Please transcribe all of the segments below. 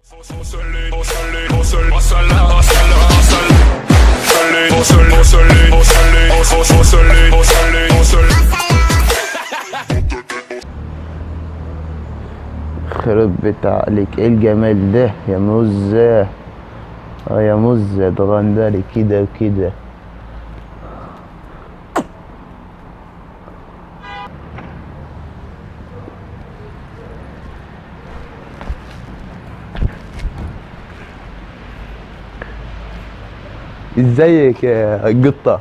خرب بيت عليك ايه الجمال ده يا مزة اه يا مزة اتغندري كده وكده ازيك يا قطة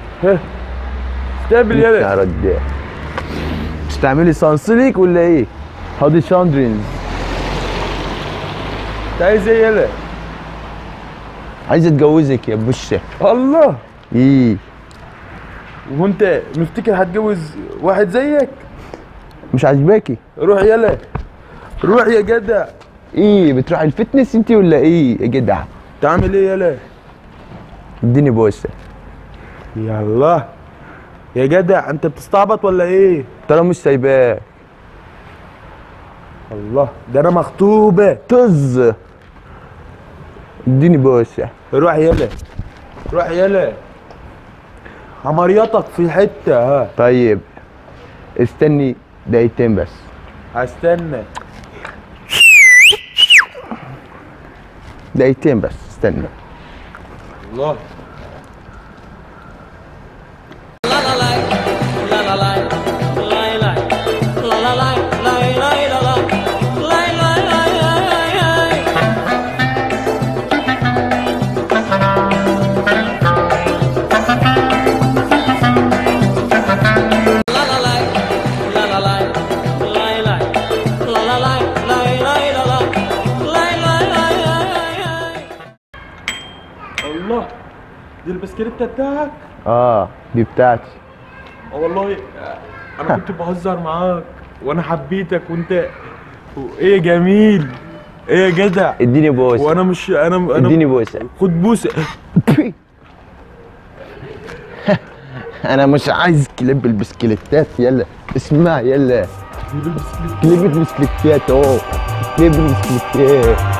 استقبل يا يلا رجال تستعملي سانسليك ولا ايه؟ هادي شاندرينز انت عايز ايه يلا عايز اتجوزك يا بوشة الله ايه وانت مفتكر هتجوز واحد زيك مش عاجباكي؟ روح يلا روح يا جدع ايه بتروحي الفتنس انت ولا ايه يا جدع؟ تعمل ايه يلا اديني بوسة يلا يا جدع انت بتستعبط ولا ايه ترى مش سايباك الله ده انا مخطوبه طز اديني بوسة روح يلا روح يلا عمرياتك في حته ها طيب استني دقيقتين بس هستنى دقيقتين بس استنى الله الله دي البسكليتة بتاعك اه دي بتاعتي اه والله انا كنت بهزر معاك وانا حبيتك وانت ايه جميل ايه يا جدع اديني بوسة وانا مش انا انا اديني بوسة خد بوسه انا مش عايز كليب البسكليتات يلا اسمع يلا كليب البسكليتات اهو كليب البسكليتات